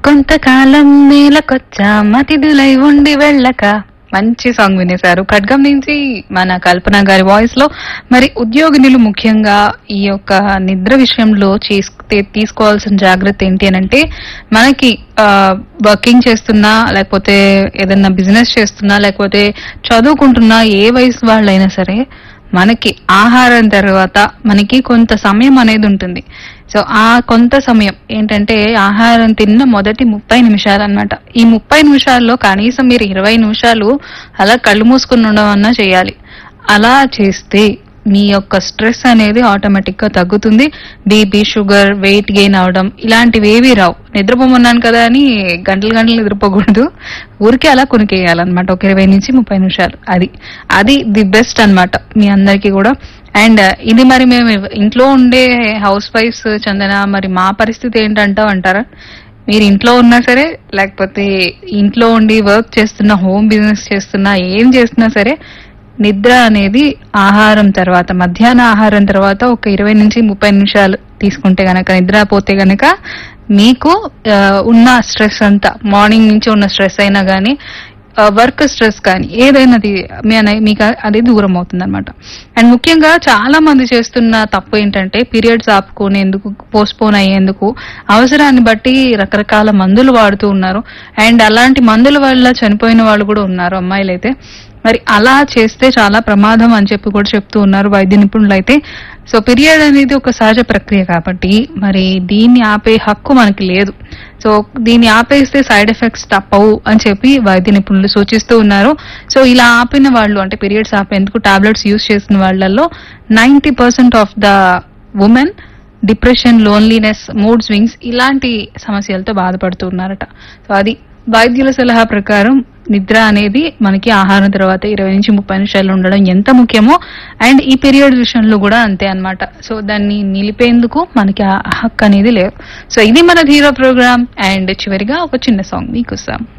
కొంతకాలం నేలకొచ్చా మతిథులై ఉండి వెళ్ళక మంచి సాంగ్ వినేశారు ఖడ్గం నుంచి మన కల్పన గారి వాయిస్ లో మరి ఉద్యోగినులు ముఖ్యంగా ఈ యొక్క నిద్ర విషయంలో చేసుకు తీసుకోవాల్సిన జాగ్రత్త ఏంటి అని అంటే మనకి వర్కింగ్ చేస్తున్నా లేకపోతే ఏదైనా బిజినెస్ చేస్తున్నా లేకపోతే చదువుకుంటున్నా ఏ వయసు వాళ్ళైనా సరే మనకి ఆహారం తర్వాత మనకి కొంత సమయం అనేది ఉంటుంది సో ఆ కొంత సమయం ఏంటంటే ఆహారం తిన్న మొదటి ముప్పై నిమిషాలు అన్నమాట ఈ ముప్పై నిమిషాల్లో కనీసం మీరు ఇరవై నిమిషాలు అలా కళ్ళు మూసుకుని ఉండమన్నా చేయాలి అలా చేస్తే మీ యొక్క స్ట్రెస్ అనేది ఆటోమేటిక్ గా తగ్గుతుంది బీపీ షుగర్ వెయిట్ గెయిన్ అవడం ఇలాంటివి ఏవి రావు నిద్రపోమన్నాను కదా అని గంటలు గంటలు నిద్రపోకూడదు ఊరికే అలా కొనికేయాలన్నమాట ఒక ఇరవై నుంచి ముప్పై నిమిషాలు అది అది ది బెస్ట్ అన్నమాట మీ అందరికీ కూడా అండ్ ఇది మరి మేము ఇంట్లో ఉండే హౌస్ వైఫ్స్ చందన మరి మా పరిస్థితి ఏంటంటావు అంటారా మీరు ఇంట్లో ఉన్నా సరే లేకపోతే ఇంట్లో ఉండి వర్క్ చేస్తున్నా హోమ్ బిజినెస్ చేస్తున్నా ఏం చేస్తున్నా సరే నిద్ర అనేది ఆహారం తర్వాత మధ్యాహ్న ఆహారం తర్వాత ఒక ఇరవై నుంచి ముప్పై నిమిషాలు తీసుకుంటే గనక నిద్ర పోతే గనక మీకు ఆ, ఉన్న స్ట్రెస్ అంతా మార్నింగ్ నుంచి ఉన్న స్ట్రెస్ అయినా కానీ వర్క్ స్ట్రెస్ కానీ ఏదైనా అది మీ అనే- మీకు అది దూరం అవుతుంది అనమాట అండ్ ముఖ్యంగా చాలా మంది చేస్తున్న తప్పు ఏంటంటే పీరియడ్స్ ఆపుకునేందుకు పోస్ట్పోన్ అయ్యేందుకు అవసరాన్ని బట్టి రకరకాల మందులు వాడుతూ ఉన్నారు అండ్ అలాంటి మందుల వల్ల చనిపోయిన వాళ్ళు కూడా ఉన్నారు అమ్మాయిలు అయితే మరి అలా చేస్తే చాలా ప్రమాదం అని చెప్పి కూడా చెప్తూ ఉన్నారు వైద్య నిపుణులు అయితే సో పీరియడ్ అనేది ఒక సహజ ప్రక్రియ కాబట్టి మరి దీన్ని ఆపే హక్కు మనకి లేదు సో దీన్ని ఆపేస్తే సైడ్ ఎఫెక్ట్స్ తప్పవు అని చెప్పి వైద్య నిపుణులు సూచిస్తూ ఉన్నారు సో ఇలా ఆపిన వాళ్ళు అంటే పీరియడ్స్ ఆపేందుకు టాబ్లెట్స్ యూజ్ చేసిన వాళ్ళల్లో ninety percent of the women depression loneliness mood swings ఇలాంటి సమస్యలతో బాధపడుతున్నారట సో అది వైద్యుల సలహా ప్రకారం నిద్ర అనేది మనకి ఆహారం తర్వాత ఇరవై నుంచి ముప్పై నిమిషాలు ఉండడం ఎంత ముఖ్యమో అండ్ ఈ పీరియడ్ విషయంలో కూడా అంతే అన్నమాట సో దాన్ని నిలిపేందుకు మనకి ఆ హక్కు అనేది లేదు సో ఇది మన ధీరో ప్రోగ్రామ్ అండ్ చివరిగా ఒక చిన్న సాంగ్ మీకోసం